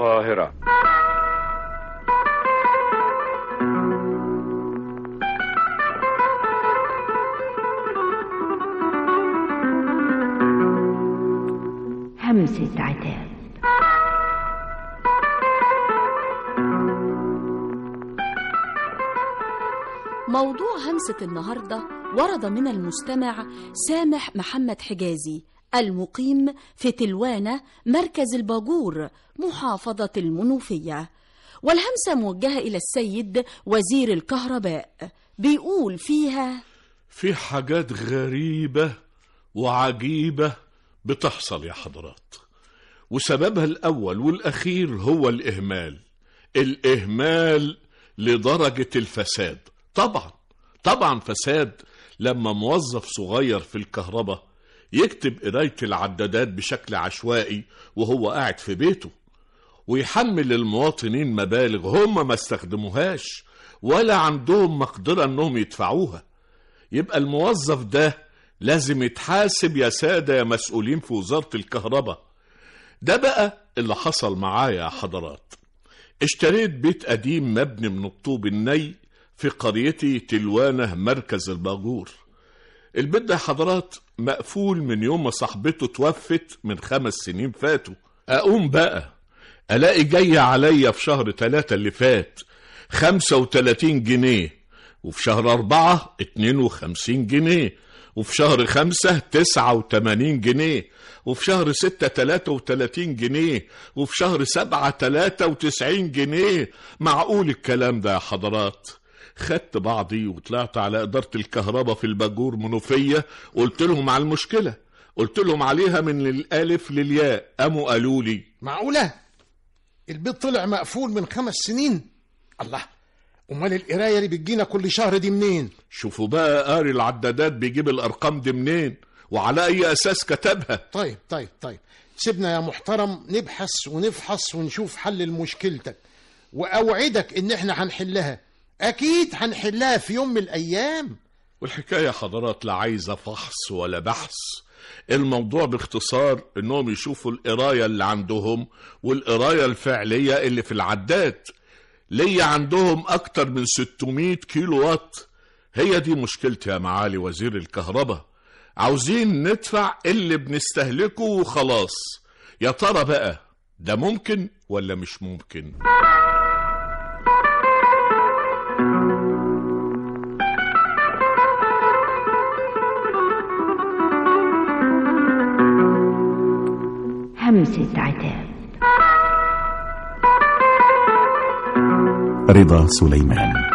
القاهرة همسة عتاب موضوع همسة النهاردة ورد من المستمع سامح محمد حجازي المقيم في تلوانة مركز الباجور محافظة المنوفية والهمسة موجهة إلى السيد وزير الكهرباء بيقول فيها في حاجات غريبة وعجيبة بتحصل يا حضرات وسببها الأول والأخير هو الإهمال الإهمال لدرجة الفساد طبعا طبعا فساد لما موظف صغير في الكهرباء يكتب قراية العدادات بشكل عشوائي وهو قاعد في بيته ويحمل المواطنين مبالغ هم ما استخدموهاش ولا عندهم مقدرة انهم يدفعوها يبقى الموظف ده لازم يتحاسب يا سادة يا مسؤولين في وزارة الكهرباء ده بقى اللي حصل معايا يا حضرات اشتريت بيت قديم مبني من الطوب الني في قريتي تلوانة مركز الباجور البيت ده يا حضرات مقفول من يوم ما صاحبته توفت من خمس سنين فاتوا اقوم بقى الاقي جاي عليا في شهر ثلاثة اللي فات خمسة وتلاتين جنيه وفي شهر أربعة اتنين وخمسين جنيه وفي شهر خمسة تسعة وتمانين جنيه وفي شهر ستة تلاتة وتلاتين جنيه وفي شهر سبعة تلاتة وتسعين جنيه معقول الكلام ده يا حضرات خدت بعضي وطلعت على إدارة الكهرباء في الباجور منوفية قلت لهم على المشكلة قلت لهم عليها من الألف للياء قاموا قالوا لي معقولة البيت طلع مقفول من خمس سنين الله امال القرايه اللي بتجينا كل شهر دي منين شوفوا بقى قاري العدادات بيجيب الأرقام دي منين وعلى أي أساس كتبها طيب طيب طيب سيبنا يا محترم نبحث ونفحص ونشوف حل لمشكلتك واوعدك ان احنا هنحلها اكيد هنحلها في يوم من الايام والحكاية حضرات لا عايزة فحص ولا بحث الموضوع باختصار انهم يشوفوا القراية اللي عندهم والقراية الفعلية اللي في العداد ليا عندهم اكتر من 600 كيلو وات هي دي مشكلتي يا معالي وزير الكهرباء عاوزين ندفع اللي بنستهلكه وخلاص يا ترى بقى ده ممكن ولا مش ممكن همسة عتاب رضا سليمان